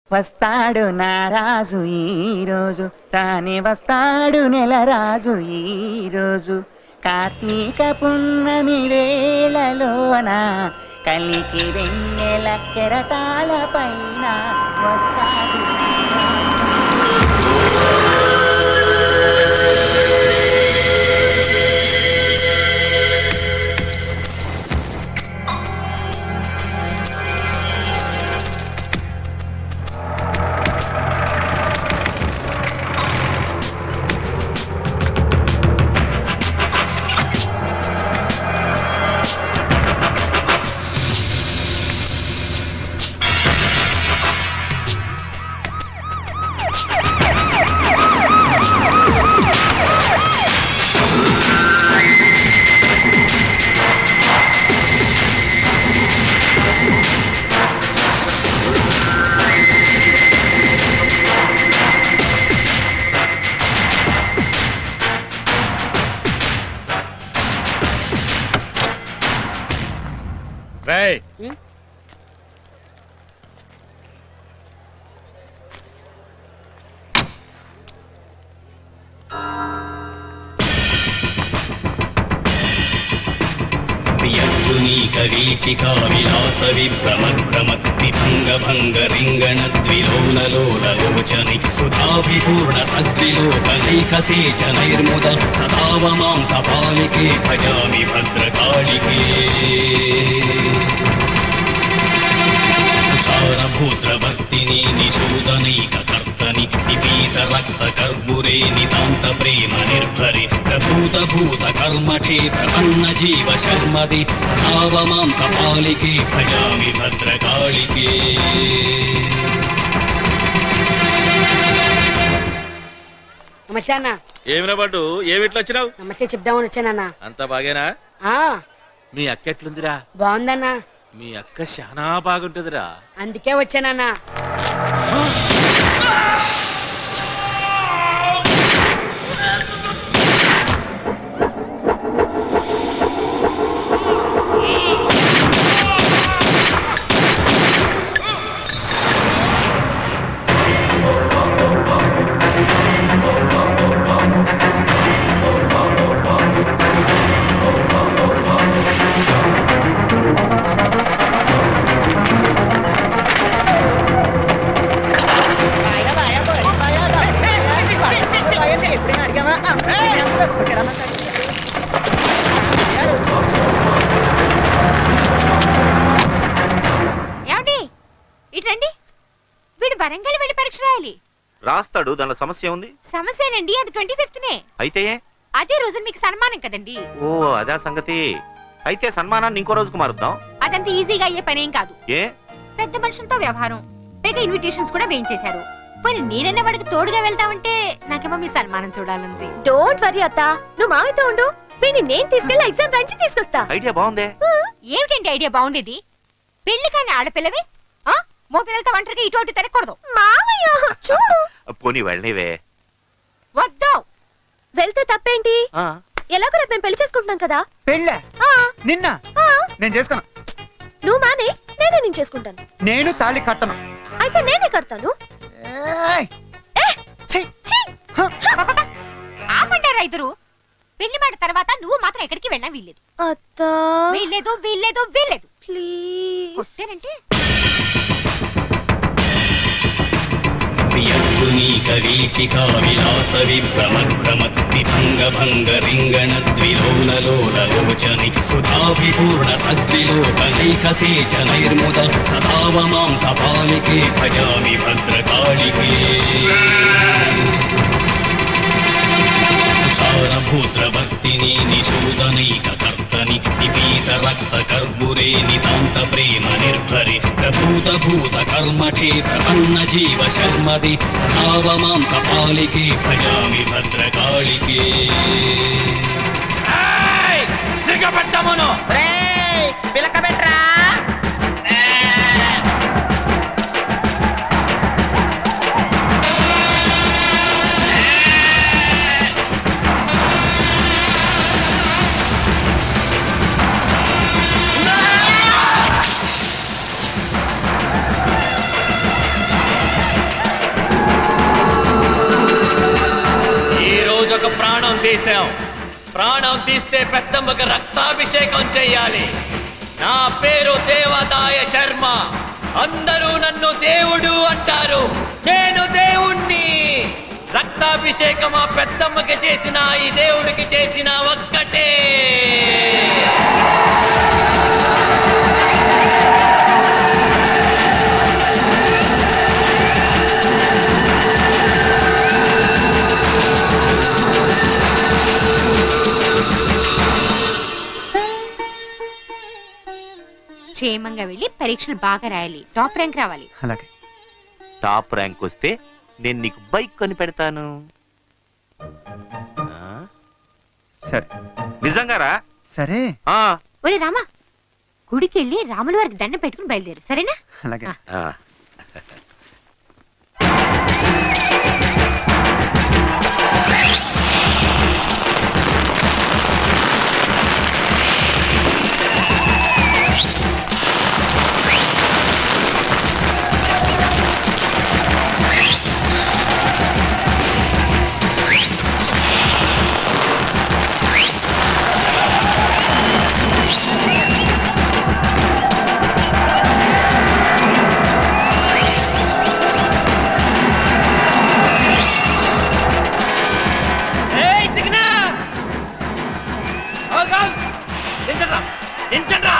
వస్తాడు నా రాజు ఈ రోజు రాని వస్తాడు నెల రాజు ఈ రోజు కార్తీక పున్నమి వేళలోన కలికి వెన్నెల కెరటాల పైన వస్తాడు రేయ్ ప్రియంజునీక వీచికా విలాస విభ్రమభ్రమత్ విభంగ భంగ రింగణ ద్విలోలలోలలోచని సుధాభిపూర్ణ సద్విలోకనైకసేచ నైర్ముద సదావమాం కపాలికే భజామి భద్రకాళికే సారభూత్ర భక్తిని నిశూదనైక కర్తని నిపీత రక్త కర్బురే నితాంత ప్రేమ నిర్భరి ప్రభూత భూత కర్మఠే ప్రపన్న జీవ శర్మది సదావమాం కపాలికే భజామి భద్రకాళికే నమస్తే అన్న ఏమిరా పడ్డు ఏమిట్లో వచ్చినావు నమస్తే చెప్దామని వచ్చానన్న అంతా బాగేనా ఆ మీ అక్క ఎట్లుందిరా బాగుందన్న మీ అక్క చాలా బాగుంటుందిరా అందుకే వచ్చానన్న ఏమండి ఇట్రండి వీడు వరంగల్ వెళ్ళి పరీక్ష రాయాలి రాస్తాడు దానిలో సమస్య ఉంది సమస్యనండి అది ట్వంటీ ఫిఫ్త్ నే అయితే అదే రోజు మీకు సన్మానం కదండి ఓ అదా సంగతి అయితే సన్మానాన్ని ఇంకో రోజుకు మారుద్దాం అదంత ఈజీగా అయ్యే పనేం కాదు ఏ పెద్ద మనుషులతో వ్యవహారం పైగా ఇన్విటేషన్స్ కూడా వేయించేశారు పోనీ నేనన్న వాడికి తోడుగా వెళ్తామంటే నాకేమో మీ సన్మానం చూడాలంది డోంట్ వరీ అత్త నువ్వు మామయ్యతో ఉండు వీడిని నేను తీసుకెళ్లి ఎగ్జామ్ రాయించి తీసుకొస్తా ఐడియా బాగుందే ఏమిటండి ఐడియా బాగుండేది పెళ్లి కాని ఆడపిల్లవి ఆ? మో పిల్లలతో ఒంటరిగా ఇటు అటు తిరగకూడదు మామయ్య చూడు పోనీ వెళ్ళనివే వద్దు వెళ్తే తప్పేంటి ఆ, ఎలాగో రేపు మేము పెళ్లి చేసుకుంటున్నాం కదా పెళ్ళ ఆ, నిన్న ఆ, నేను చేసుకున్నా నువ్వు మానే నేనే నేను చేసుకుంటాను నేను తాళి కట్టను అయితే నేనే కడతాను ఏయ్! ఛీ! హ! అబ్బబ్బబ్బ! ఆపంటారా ఇద్దరు పెళ్లి మాట తర్వాత నువ్వు మాత్రం ఎక్కడికి వెళ్ళినా వీల్లేదు అత్త వీల్లేదు వీల్లేదు వీల్లేదు ప్లీజ్ వస్తేనంటే ప్రియంజునీక వీచికా విలాస విభ్రమభ్రమత్ విభంగ భంగ రింగణ ద్విలోలలోలలోచని సుధాభిపూర్ణ సద్విలోకనైకసేచ నైర్ముద సదావమాం కపాలికే భజామి భద్రకాళికే సారభూత్ర భక్తిని నిశూదనైక కర్తని నిపీత రక్త కర్బురే నితాంత ప్రేమ నిర్భరి ప్రభూత భూత కర్మఠే ప్రపన్న జీవ శర్మది సదావమాం కపాలికే భజామి భద్రకాళికే రేయ్! పిలక పెట్టరా ఆ తీసాం ప్రాణం తీస్తే పెద్దమ్మకి రక్తాభిషేకం చెయ్యాలి నా పేరు దేవదాయ శర్మ అందరూ నన్ను దేవుడు అంటారు నేను దేవుణ్ణి రక్తాభిషేకం ఆ పెద్దమ్మకి చేసిన ఈ దేవుడికి చేసిన ఒక్కటే క్షేమంగా వెళ్ళి పరీక్షలు బాగా రాయాలి టాప్ ర్యాంక్ రావాలి అలాగే టాప్ ర్యాంక్ వస్తే నేను నీకు బైక్ కొని పెడతాను ఆ? సరే నిజంగారా సరే ఆ, ఒరే రామా గుడికి వెళ్ళి రాముల వారికి దండం పెట్టుకుని బయలుదేరు సరేనా అలాగే ఆ. ఆ. ఏయ్ చిక్నా ఆగు దించండ్రా దించండ్రా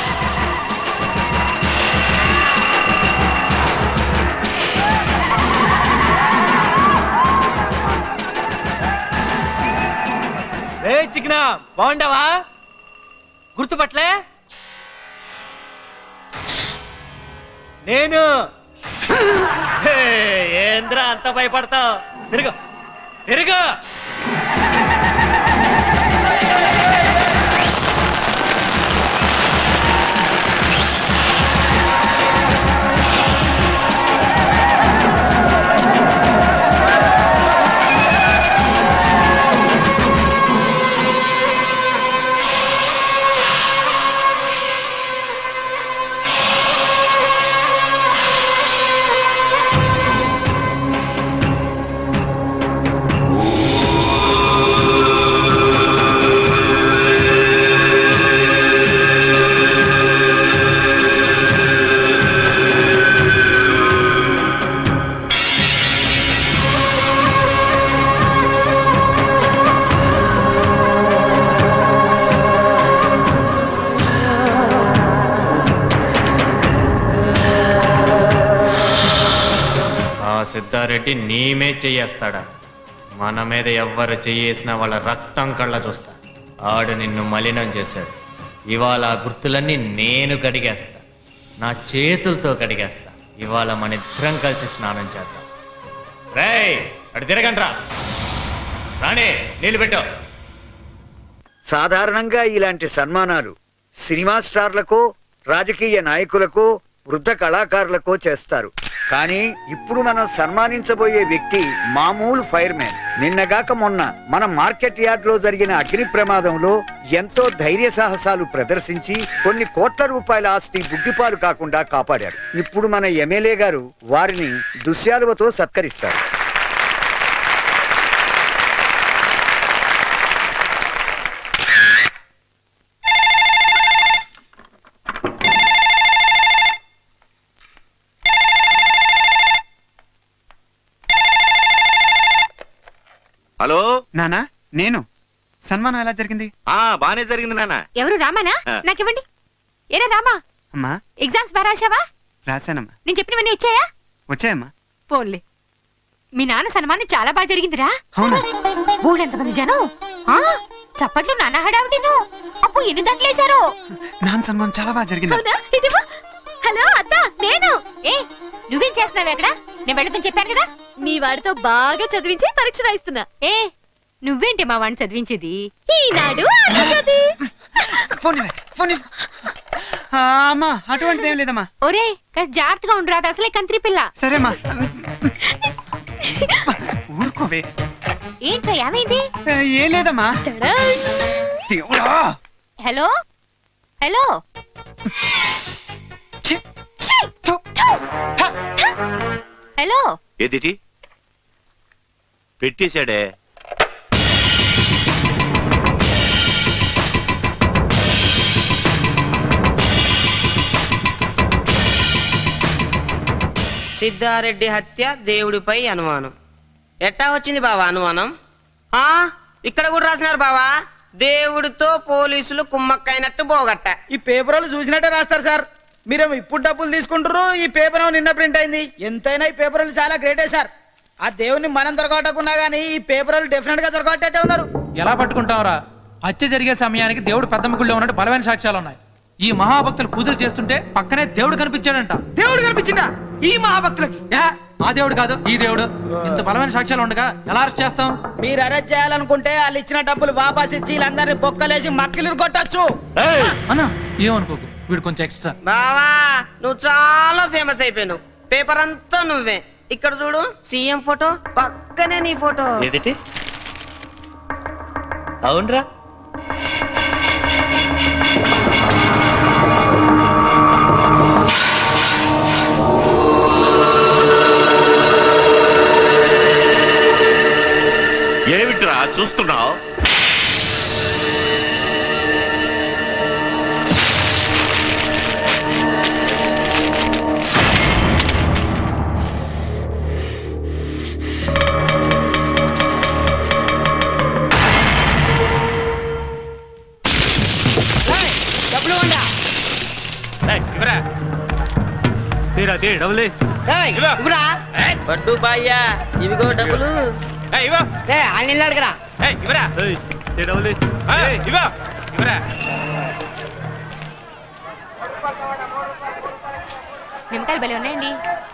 ఏ చిక్నా బాగుండావా గుర్తుపట్లే నేను హే, ఏంద్రా అంత భయపడతావు తిరుగు తిరుగు ఆ సిద్ధారెడ్డి నీమే చెయ్యేస్తాడా మన మీద ఎవ్వరు చెయ్యేసినా వాళ్ళ రక్తం కళ్ళ చూస్తా ఆడు నిన్ను మలినం చేశాడు ఇవాళ ఆ గుర్తులన్నీ నేను కడిగేస్తా నా చేతులతో కడిగేస్తా ఇవాళ మన ఇద్దరం కలిసి స్నానం చేద్దాం రేయ్ అటు తిరగండ్రా రాణి నీళ్ళు పెట్టు సాధారణంగా ఇలాంటి సన్మానాలు సినిమా స్టార్లకు రాజకీయ నాయకులకు వృద్ధ కళాకారులకు చేస్తారు కానీ ఇప్పుడు మనం సన్మానించబోయే వ్యక్తి మామూలు ఫైర్ మ్యాన్ నిన్నగాక మొన్న మన మార్కెట్ యార్డ్ లో జరిగిన అగ్ని ప్రమాదంలో ఎంతో ధైర్య సాహసాలు ప్రదర్శించి కొన్ని కోట్ల రూపాయల ఆస్తి బుగ్గిపాలు కాకుండా కాపాడారు ఇప్పుడు మన ఎమ్మెల్యే గారు వారిని దుశ్యాలువతో సత్కరిస్తారు హలో నానా నేను సన్మానం ఎలా జరిగింది ఆ బానే జరిగింది నాన్న ఎవరు రామానా ఆ. నాకివ్వండి ఏరా రామా అమ్మా ఎగ్జామ్స్ బాగా రాశావా రాశానమ్మా నేను చెప్పినవన్నీ వచ్చాయా వచ్చాయమ్మా పోన్లే మీ నాన్న సన్మానం చాలా బాగా జరిగిందిరా అవునా ఊళ్ళెంతమంది జనం ఆ చప్పట్లు నాన్న హడావిడిను అప్పు ఎన్ని దాంట్లేశారు నాన్న సన్మానం చాలా బాగా జరిగింది అవునా ఇదిగో హలో అత్త నేను ఏ నువ్వేం చేస్తున్నావు ఎక్కడ నేను వెళ్ళదని చెప్పాను కదా మీ వాడితో బాగా చదివించి పరీక్ష రాయిస్తున్నా ఏ నువ్వేంటి మా వాడిని చదివించేది ఈనాడు ఆంధ్రజ్యోతి. ఫోన్ ఇవ్వు, ఫోన్ ఇవ్వు. ఆ, అమ్మా అటువంటిది ఏం లేదమ్మా ఒరే కాస్త జాగ్రత్తగా ఉండరాదు అసలే కంత్రి పిల్ల సరేమ్మా ఊరుకోవే ఏంట్రా ఏమైంది ఏ, ఏం లేదమ్మా టడా! దేవుడా హలో హలో ఛీ! థు! హ! హలో ఏదిటి పెట్టేశాడే సిద్ధారెడ్డి హత్య దేవుడిపై అనుమానం ఎట్టా వచ్చింది బావా అనుమానం ఆ ఇక్కడ కూడా రాసినారు బావా దేవుడితో పోలీసులు కుమ్మక్కైనట్టు పోగట్ట ఈ పేపర్ వాళ్ళు చూసినట్టే రాస్తారు సార్ మీరేమో ఇప్పుడు డబ్బులు తీసుకుంటారు ఈ పేపర్ ఏమో నిన్న ప్రింట్ అయింది ఎంతైనా ఈ పేపర్ వాళ్ళు చాలా గ్రేటే సార్ ఆ దేవుని మనం దొరకట్టుకున్నా గానీ ఈ పేపర్ వాళ్ళు డెఫినెట్ గా దొరకట్టేటే ఉన్నారు ఎలా పట్టుకుంటావురా హత్య జరిగే సమయానికి దేవుడు పెద్దమ్మ గుళ్ళో ఉన్నట్టు బలమైన సాక్ష్యాలు ఉన్నాయి ఈ మహాభక్తులు పూజలు చేస్తుంటే పక్కనే దేవుడు కనిపించాడంట దేవుడు కనిపించిందా ఈ మహాభక్తులకి యా, ఆ దేవుడు కాదు ఈ దేవుడు ఇంత బలమైన సాక్ష్యాలు ఉండగా ఎలా అరెస్ట్ చేస్తాం మీరు అరెస్ట్ చేయాలనుకుంటే వాళ్ళు ఇచ్చిన డబ్బులు వాపస్ ఇచ్చి వీళ్ళందరినీ బొక్కలేసి మక్కిలు కొట్టచ్చు అన్నా ఏమనుకోకు వీడు కొంచెం ఎక్స్ట్రా బావా నువ్వు చాలా ఫేమస్ అయిపోయినావు పేపర్ అంతా నువ్వే ఇక్కడ చూడు సీఎం ఫోటో పక్కనే నీ ఫోటో ఏదిటి అవునరా ఏమిట్రా చూస్తున్నావు డబ్బులు ఉండా ఇవ్వరా పట్టు బాయ్యా ఇవిగో డబ్బులు ఆయన అడగరా నిమ్మకాయలు భలే ఉన్నాయండి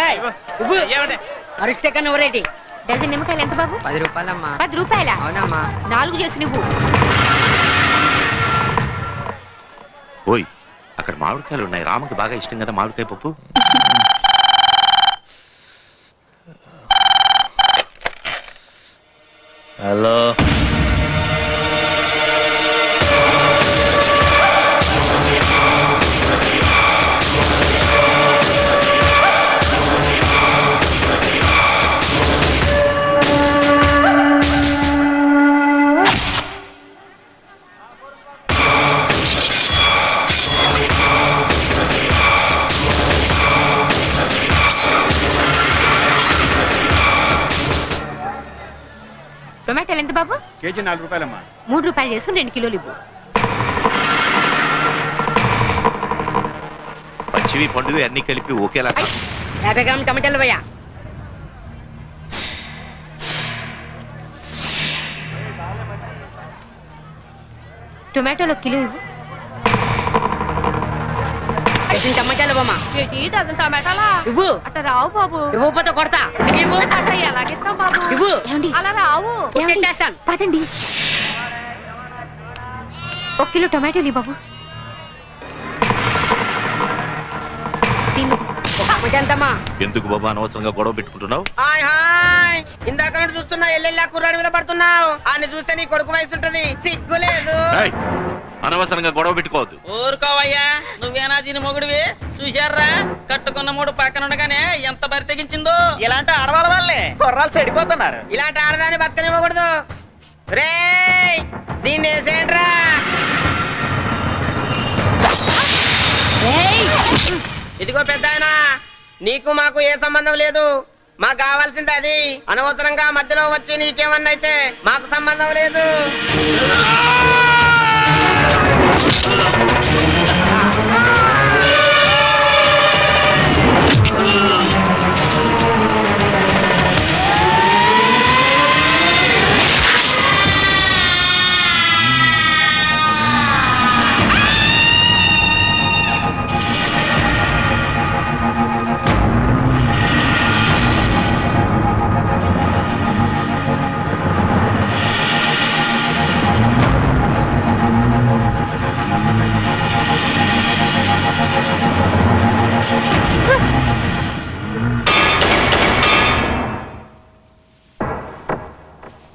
అరిస్తే కన్నా ఎవరేటి డజన్ నిమ్మకాయలు ఎంత బాబు పది రూపాయలమ్మా పది రూపాయల అవునమ్మా నాలుగు చేసి నువ్వు ఓయ్ అక్కడ మామిడికాయలు ఉన్నాయి రాముకి బాగా ఇష్టం కదా మామిడికాయ పప్పు హలో టొమాటోలు ఎంత బాబు కేజీ నాలుగు రూపాయలమ్మా మూడు రూపాయలు చేసుకుని రెండు కిలోలు ఇవ్వు పచ్చివి పండువి అన్ని కలిపి ఒకేలా కాదు. యాభై గ్రాములు టమాటాలు పోయా టొమాటోలు ఒక కిలో ఇవ్వు డజన్ టమాటాలు బొమ్మ డజన్ టమాటాలా ఇవ్వు అట్ట రావు బాబు ఇవ్వకపోతే కొడతా ఇవ్వు అట్ట ఎలాగిస్తావు బాబు ఇవ్వు ఏమండి అలా రావు కొట్టేస్తాను. పదండి ఒక కిలో టొమాటోలు ఇవ్వు బాబు తిను టమాటా ఎంతమ్మా ఎందుకు బాబా అనవసరంగా గొడవ పెట్టుకుంటున్నావు హాయ్ హాయ్ ఇందాక నుండి చూస్తున్నా ఎల్లెల్లా కుర్రాడి మీద పడుతున్నావు ఆయన చూస్తే నీ కొడుకు వయసు ఉంటది సిగ్గు లేదు ఏయ్, అనవసరంగా గొడవ పెట్టుకోవద్దు ఊరుకోవయ్యా నువ్వేనా దీని మొగుడివి చూశారా కట్టుకున్న మూడు పక్కన ఉండగానే ఎంత బరి తెగించిందో ఇలాంటి ఆడవాళ్ళ వల్లే కుర్రాలు చెడిపోతున్నారు ఇలాంటి ఆడదాన్ని బతకనివ్వకూడదు రే దీన్ని వేసేయండిరా ఇదిగో పెద్ద నీకు మాకు ఏ సంబంధం లేదు మాకు కావాల్సింది అది అనవసరంగా మధ్యలో వచ్చి నీకేమన్నా అయితే మాకు సంబంధం లేదు